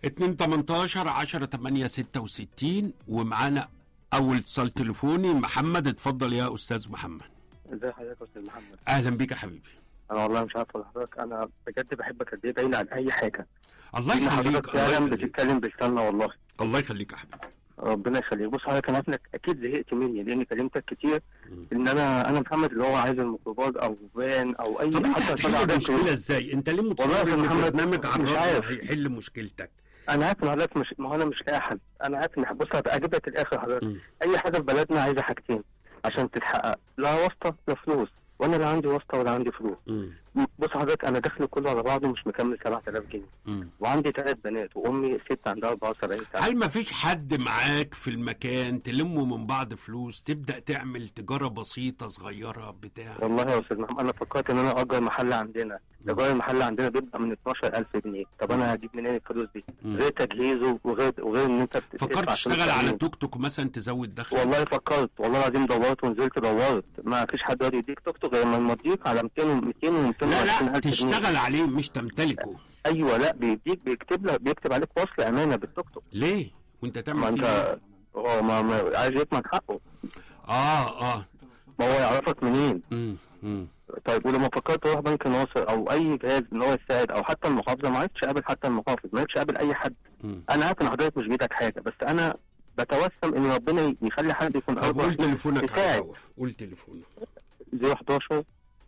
2 18 10 8 66 ومعانا اول اتصال تليفوني محمد اتفضل يا استاذ محمد ازي حضرتك يا استاذ محمد اهلا بيك يا حبيبي انا والله مش عارف اقول لحضرتك انا بجد بحبك قد ايه بعيد عن اي حاجه الله ان يخليك حضرتك الله فعلا يخليك بتتكلم بلساننا والله الله يخليك يا حبيبي ربنا يخليك بص حضرتك انا عارف انك اكيد زهقت مني لاني كلمتك كتير مم. ان انا انا محمد اللي هو عايز الميكروباص او فان او اي طب انت حتى هتحل عشان المشكله ازاي انت ليه والله يا متصور ان محمد برنامج على مش الراديو عارف. هيحل مشكلتك انا عارف ان حضرتك مش ما هو انا مش لاقي حل انا عارف ان بص اجيب لك الاخر حضرتك مم. اي حاجه في بلدنا عايزه حاجتين عشان تتحقق لا واسطه لا فلوس وانا لا عندي واسطه ولا عندي فلوس مم. بص حضرتك انا دخلي كله على بعضه مش مكمل 7000 جنيه مم. وعندي ثلاث بنات وامي ست عندها 74 سنه هل ما فيش حد معاك في المكان تلموا من بعض فلوس تبدا تعمل تجاره بسيطه صغيره بتاع والله يا استاذ محمد انا فكرت ان انا اجر محل عندنا ايجار المحل عندنا بيبدا من 12000 جنيه طب انا هجيب منين الفلوس دي مم. غير تجهيزه وغير وغير ان انت بتدفع فكرت فلوس تشتغل على تأمين. توك توك مثلا تزود دخل والله فكرت والله العظيم دورت ونزلت دورت ما فيش حد راضي يديك توك توك غير ما يمضيك على 200 و200 و220 لا لا الف جنيه تشتغل عليه مش تمتلكه ايوه لا بيديك بيكتب لك بيكتب عليك وصل امانه بالتوك توك ليه وانت ما تعمل فيه إيه؟ انت هو ما, ما عايز يضمن حقه اه اه ما هو يعرفك منين مم. مم. طيب ولما فكرت اروح بنك ناصر او اي جهاز ان هو يساعد او حتى المحافظه ما عرفتش اقابل حتى المحافظ ما عرفتش اقابل اي حد مم. انا عارف ان حضرتك مش بايدك حاجه بس انا بتوسم ان ربنا يخلي حد يكون طب اكبر قول تليفونك على يساعد الهوا قول تليفونك 011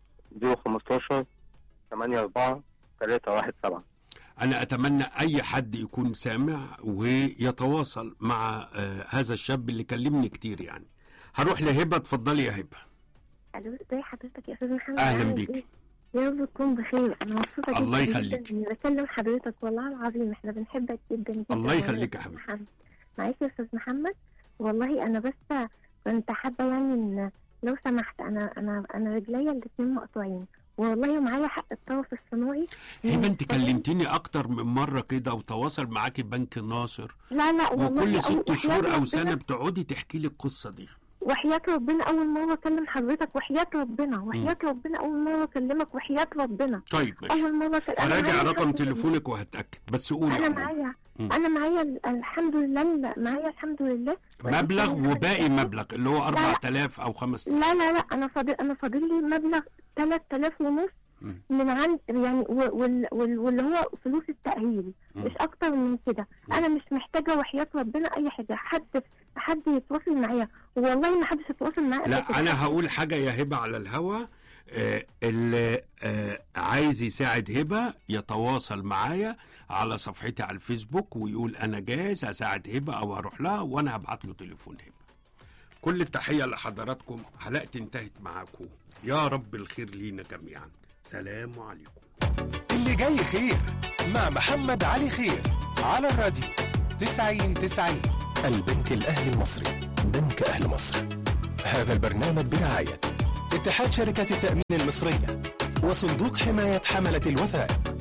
015 84 317 انا اتمنى اي حد يكون سامع ويتواصل مع آه هذا الشاب اللي كلمني كتير يعني هروح لهبه اتفضلي يا هبه الو ازي حضرتك يا استاذ محمد أهلاً عامل بيك. إيه؟ يا رب تكون بخير انا مبسوطه الله جدا يخليك. جدا اني بكلم حضرتك والله العظيم احنا بنحبك جدا جدا الله يا يخليك يا أستاذ حبيبي. محمد. معاك يا استاذ محمد والله انا بس كنت حابه يعني ان لو سمحت انا انا انا رجليا الاثنين مقطوعين والله معايا حق الطرف الصناعي هبه انت كلمتيني اكتر من مره كده وتواصل معاكي بنك ناصر لا لا والله وكل أول- ست وحياة شهور او ربنا- سنه بتقعدي تحكي لي القصه دي وحياة ربنا أول مرة أكلم حضرتك وحياة ربنا وحياة ربنا أول مرة أكلمك وحياة ربنا طيب ماشي أول مرة أكلمك هراجع رقم تليفونك وهتاكد بس قولي انا يا حبيبي. معايا مم. انا معايا ال- الحمد لله معايا الحمد لله مبلغ وباقي مبلغ اللي هو لا. 4000 او 5000 لا لا لا انا فاضل انا فاضل لي مبلغ 3000 ونص مم. من عند يعني و- وال- وال- واللي هو فلوس التأهيل مم. مش اكتر من كده مم. انا مش محتاجه وحياة ربنا اي حاجه حد حد يتواصل معايا والله ما حدش يتواصل معايا قبل كده. لا انا هقول حاجه يا هبه على الهوا آه اللي آه عايز يساعد هبه يتواصل معايا على صفحتي على الفيسبوك ويقول انا جاهز اساعد هبه او اروح لها وانا هبعت له تليفون هبه كل التحيه لحضراتكم حلقتي انتهت معاكم يا رب الخير لينا جميعا سلام عليكم اللي جاي خير مع محمد علي خير على الراديو 90 90 البنك الأهلي المصري بنك أهل مصر هذا البرنامج برعاية اتحاد شركة التأمين المصرية وصندوق حماية حملة الوثائق